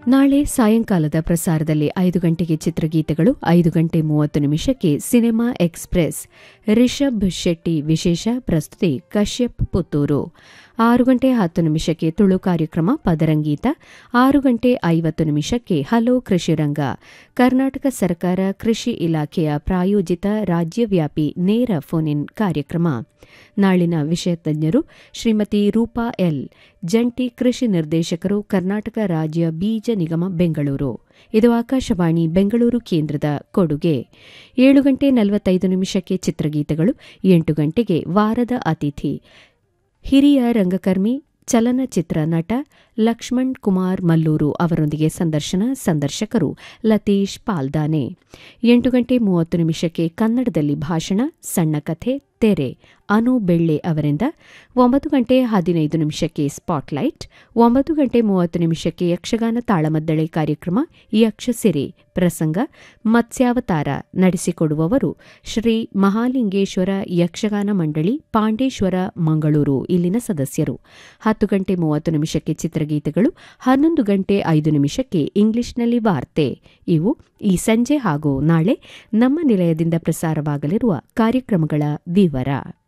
ನಾಳೆ ಸಾಯಂಕಾಲದ ಪ್ರಸಾರದಲ್ಲಿ ಐದು ಗಂಟೆಗೆ ಚಿತ್ರಗೀತೆಗಳು ಐದು ಗಂಟೆ ಮೂವತ್ತು ನಿಮಿಷಕ್ಕೆ ಸಿನಿಮಾ ಎಕ್ಸ್ಪ್ರೆಸ್ ರಿಷಬ್ ಶೆಟ್ಟಿ ವಿಶೇಷ ಪ್ರಸ್ತುತಿ ಕಶ್ಯಪ್ ಪುತ್ತೂರು ಆರು ಗಂಟೆ ಹತ್ತು ನಿಮಿಷಕ್ಕೆ ತುಳು ಕಾರ್ಯಕ್ರಮ ಪದರಂಗೀತ ಆರು ಗಂಟೆ ಐವತ್ತು ನಿಮಿಷಕ್ಕೆ ಹಲೋ ಕೃಷಿರಂಗ ಕರ್ನಾಟಕ ಸರ್ಕಾರ ಕೃಷಿ ಇಲಾಖೆಯ ಪ್ರಾಯೋಜಿತ ರಾಜ್ಯವ್ಯಾಪಿ ನೇರ ಫೋನ್ ಇನ್ ಕಾರ್ಯಕ್ರಮ ನಾಳಿನ ವಿಷಯ ತಜ್ಞರು ಶ್ರೀಮತಿ ರೂಪಾ ಎಲ್ ಜಂಟಿ ಕೃಷಿ ನಿರ್ದೇಶಕರು ಕರ್ನಾಟಕ ರಾಜ್ಯ ಬೀಜ ನಿಗಮ ಬೆಂಗಳೂರು ಇದು ಆಕಾಶವಾಣಿ ಬೆಂಗಳೂರು ಕೇಂದ್ರದ ಕೊಡುಗೆ ಏಳು ಗಂಟೆ ನಲವತ್ತೈದು ನಿಮಿಷಕ್ಕೆ ಚಿತ್ರಗೀತೆಗಳು ಎಂಟು ಗಂಟೆಗೆ ವಾರದ ಅತಿಥಿ ಹಿರಿಯ ರಂಗಕರ್ಮಿ ಚಲನಚಿತ್ರ ನಟ ಲಕ್ಷ್ಮಣ್ ಕುಮಾರ್ ಮಲ್ಲೂರು ಅವರೊಂದಿಗೆ ಸಂದರ್ಶನ ಸಂದರ್ಶಕರು ಲತೀಶ್ ಪಾಲ್ದಾನೆ ಎಂಟು ಗಂಟೆ ಮೂವತ್ತು ನಿಮಿಷಕ್ಕೆ ಕನ್ನಡದಲ್ಲಿ ಭಾಷಣ ಸಣ್ಣ ಕಥೆ ತೆರೆ ಅನು ಬೆಳ್ಳೆ ಅವರಿಂದ ಒಂಬತ್ತು ಗಂಟೆ ಹದಿನೈದು ನಿಮಿಷಕ್ಕೆ ಸ್ಪಾಟ್ಲೈಟ್ ಒಂಬತ್ತು ಗಂಟೆ ಮೂವತ್ತು ನಿಮಿಷಕ್ಕೆ ಯಕ್ಷಗಾನ ತಾಳಮದ್ದಳೆ ಕಾರ್ಯಕ್ರಮ ಯಕ್ಷಸಿರಿ ಪ್ರಸಂಗ ಮತ್ಸ್ಯಾವತಾರ ನಡೆಸಿಕೊಡುವವರು ಶ್ರೀ ಮಹಾಲಿಂಗೇಶ್ವರ ಯಕ್ಷಗಾನ ಮಂಡಳಿ ಪಾಂಡೇಶ್ವರ ಮಂಗಳೂರು ಇಲ್ಲಿನ ಸದಸ್ಯರು ಹತ್ತು ಗಂಟೆ ಮೂವತ್ತು ನಿಮಿಷಕ್ಕೆ ಚಿತ್ರಗೀತೆಗಳು ಹನ್ನೊಂದು ಗಂಟೆ ಐದು ನಿಮಿಷಕ್ಕೆ ಇಂಗ್ಲಿಷ್ನಲ್ಲಿ ವಾರ್ತೆ ಇವು ಈ ಸಂಜೆ ಹಾಗೂ ನಾಳೆ ನಮ್ಮ ನಿಲಯದಿಂದ ಪ್ರಸಾರವಾಗಲಿರುವ ಕಾರ್ಯಕ್ರಮಗಳ ವಿವರ